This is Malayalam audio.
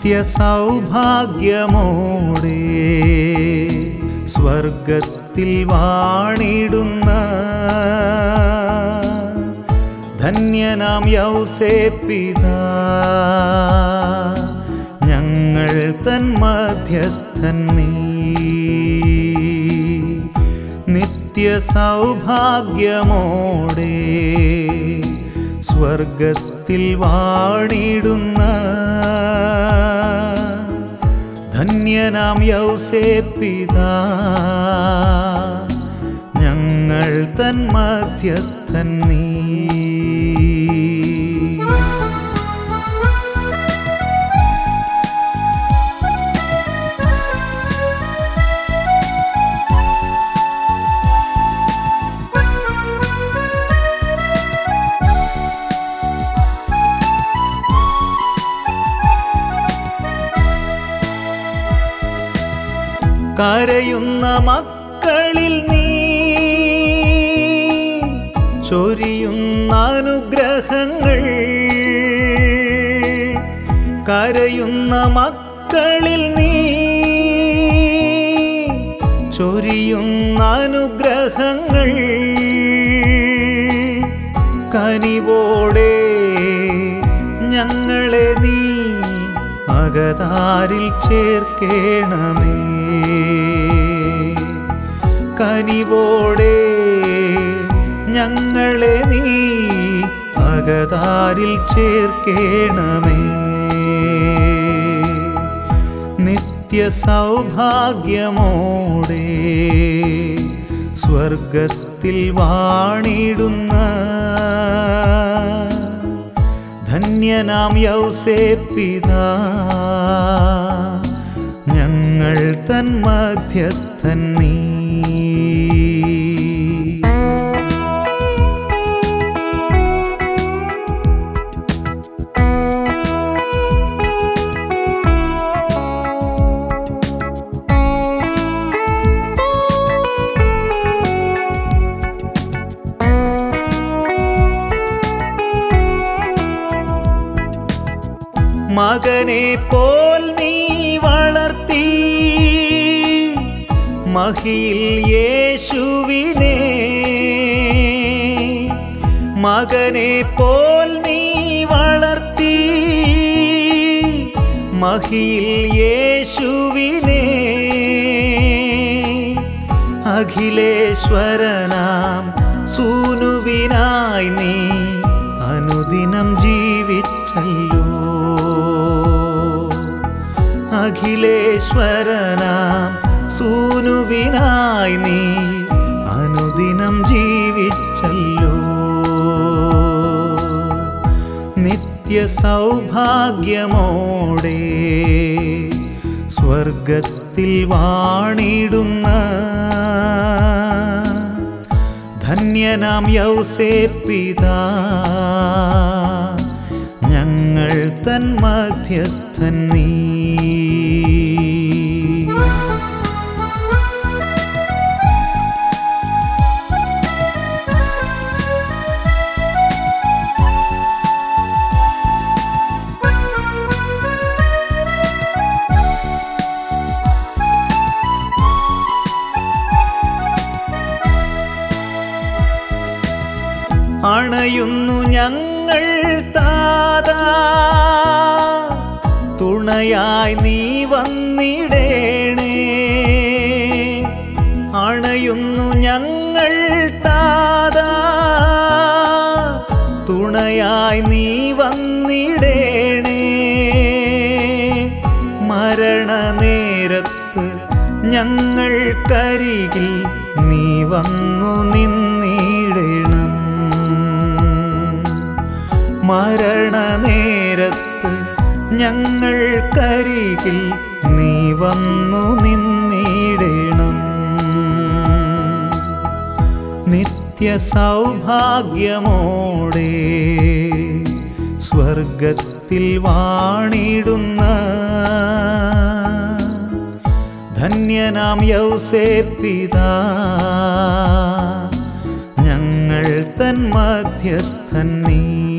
നിത്യസൗഭാഗ്യമോടെ സ്വർഗത്തിൽ വാണിടുന്ന ധന്യനാം യൗസേപ്പിതാ ഞങ്ങൾ തൻ മധ്യസ്ഥൻ നീ നിത്യസൗഭാഗ്യമോടെ സ്വർഗത്തിൽ വാണിടുന്ന ധന്യനാം യൗസേപ്പിതാ ഞങ്ങൾ തൻ മധ്യസ്ഥൻ നീ കരയുന്ന മക്കളിൽ നീ ചൊരിയുന്ന അനുഗ്രഹങ്ങൾ കരയുന്ന മക്കളിൽ നീ ചൊരിയുന്ന അനുഗ്രഹങ്ങൾ കനിവോടെ ഞങ്ങളെ നീ അകതാരിൽ ചേർക്കേണമേ കനിവോടെ ഞങ്ങളെ നീ അകതാരിൽ ചേർക്കേണമേ നിത്യസൗഭാഗ്യമോടെ സ്വർഗത്തിൽ വാണിടുന്ന ധന്യനാം യൗസേപ്പിതാ ഞങ്ങൾ തൻ മധ്യസ്ഥൻ നീ മകനെ പോൽ നീ വളർത്തി മഹിയിൽ യേശുവിനെ മകനെ പോൽ നീ വളർത്തി മഹിയിൽ യേശുവിനെ അഖിലേശ്വരനാം സൂനുവിനായി നീ അനുദിനം ജീവിച്ചല്ലോ അഖിലേശ്വരനാം സൂനുവിനായി നീ അനുദിനം ജീവിച്ചല്ലോ നിത്യസൗഭാഗ്യമോടെ സ്വർഗത്തിൽ വാണിടുന്ന ധന്യനാം യൗസേപ്പിതാ ഞങ്ങൾ തൻ മധ്യസ്ഥൻ നീ അണയുന്നു ഞങ്ങൾ താതാ തുണയായി നീ വന്നിടേണേ അണയുന്നു ഞങ്ങൾ താതാ തുണയായി നീ വന്നിടേണേ മരണനേരത്ത് ഞങ്ങൾക്കരികിൽ നീ വന്നു നിന്നിടണം മരണനേരത്ത് ഞങ്ങൾക്കരികിൽ നീ വന്നു നിന്നിടണം നിത്യസൗഭാഗ്യമോടെ സ്വർഗത്തിൽ വാണിടുന്ന ധന്യനാം യൗസേപ്പിതാ ഞങ്ങൾ തൻ മധ്യസ്ഥൻ നീ